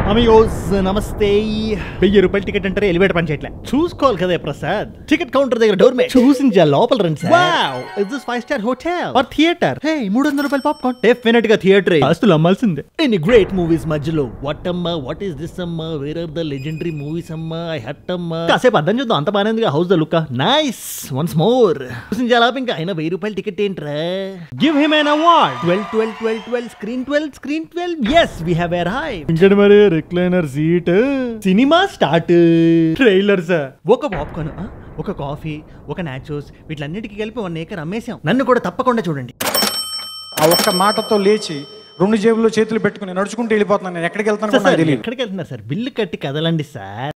Amigos నమస్తే వెయ్యి రూపాయల టికెట్ అంటారు ఎలివేటర్ పని చేయట్లే చూసుకోవాలి కదా ప్రసాద్ టికెట్ కౌంటర్ దగ్గర డోర్ మే చూసించా లోపల రండి sir wow is this five star hotel or theatre hey మూడు వందల రూపాయల పాప్కార్న్ డెఫినెట్ గా థియేటర్ ఆస్తులు అమ్మాల్సిందే ఎన్ని గ్రేట్ మూవీస్ మధ్యలో వాట్ అమ్మా వాట్ ఈస్ దిస్ అమ్మా where are the legendary movies అమ్మా ఐ హట్ అమ్మా కాసేపు అర్థం చూద్దాం అంత బాగానే ఉంది how's the look nice once more చూసించా లోపు ఇంకా అయినా వెయ్యి రూపాయల టికెట్ ఏంట్రా give him an award twelve twelve twelve twelve screen twelve screen twelve yes we have uh high ఇంకటి మరి రిక్లైనర్ సీట్ సినిమా స్టార్ట్ ట్రైలర్స్ ఒక పాప్కార్న్ ఒక కాఫీ ఒక నాచోస్ వీటిలన్నిటికీ కలిపి వన్ ఏకర్ అమ్మేశాం నన్ను కూడా తప్పకుండా చూడండి ఆ ఒక్క మాటతో లేచి రెండు జేబుల్లో చేతులు పెట్టుకుని నడుచుకుంటూ వెళ్ళిపోతున్నాను నేను ఎక్కడికి వెళ్తాను కూడా నాకు సార్ తెలియదు ఎక్కడికి వెళ్తున్నారు సార్ బిల్లు కట్టి కదలండి సార్